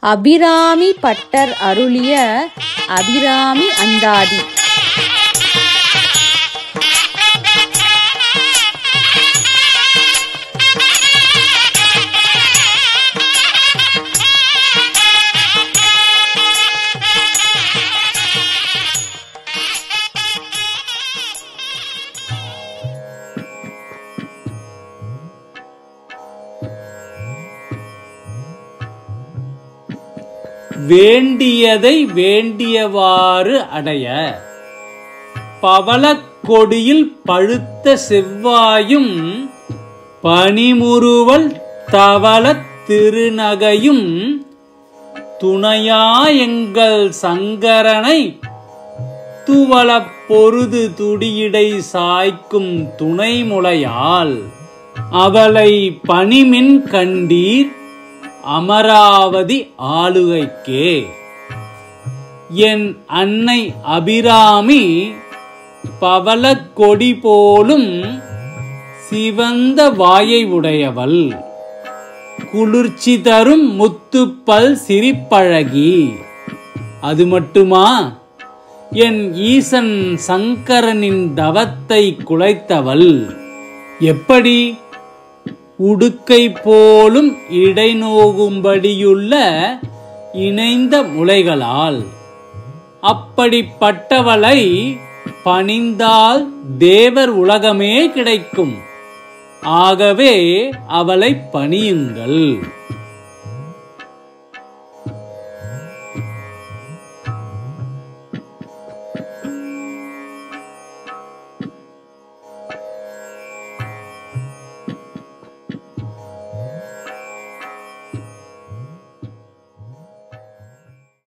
Abirami butter அருளிய அபிராமி அந்தாதி வேண்டியதை வேண்டியவாறு அடைய பவளக் கொடியில் பழுத்த செவ்வாயும் பனிமுறுவல் தவளத் திருநகையும் துணையா எங்கள் சங்கரனை துவளப் பொருது துடியிடை சாய்க்கும் துணைமுலையால் அவளை பணிமின் கண்டீர் அமராவதி ஆளுகைக்கே என் அன்னை அபிராமி பவளக் கொடி போலும் சிவந்த வாயை உடையவள் குளிர்ச்சி தரும் முத்துப்பல் சிரிப்பழகி அது மட்டுமா என் ஈசன் சங்கரனின் தவத்தை குலைத்தவள் எப்படி உடுக்கை போலும் இடைநோகும்படியுள்ள இணைந்த முளைகளால் அப்படிப்பட்டவளை பணிந்தால் தேவர் உலகமே கிடைக்கும் ஆகவே அவளை பணியுங்கள்